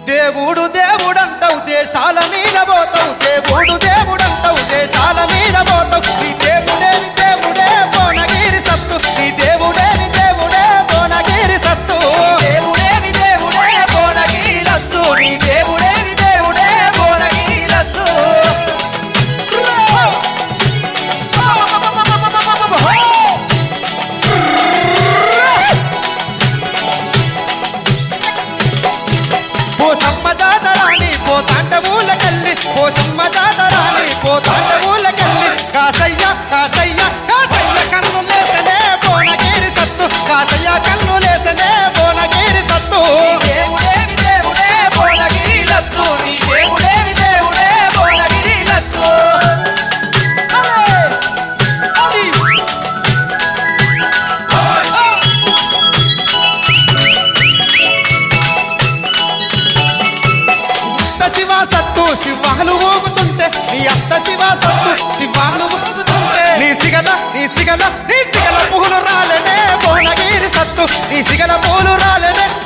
దేవుడు దేవుడంటావు దేశాల మీద పోతావు దేవుడు దేవుడంటావు దేశాల మీద పోతావు నీ దేవుడేవి దేవుడే భువనగిరి సత్తు నీ దేవుడేవి దేవుడే భువనగిరి సత్తు దేవుడేవి దేవుడే భువనగిరి లచ్చు నీ దేవుడేవి దేవుడే భువనగిరి లచ్చు పోసమ్మ జాతరాని పోతాంట ఊళ్ళకెళ్ళి పోసమ్మ జాతరాని పోతాంట ఊళ్ళకెళ్ళి కాసయ్య కాసయ్య కాసయ్య కన్ను లేసనే భువనగిరి సత్తు కాసయ్య కన్ను లేసనే భువనగిరి సత్తు దేవుడేవి దేవుడే భువనగిరి లచ్చు నీ దేవుడేవి దేవుడే భువనగిరి లచ్చు అలే! అది! అత్త శివ సత్తు శివాలు ఊగుతుంటే నీ అత్త శివ సత్తు శివాలు ఊగుతుంటే నీ సిగల నీ సిగల నీ సిగల పూలు రాలనే భువనగిరి సత్తు నీ సిగల పూలు రాలనే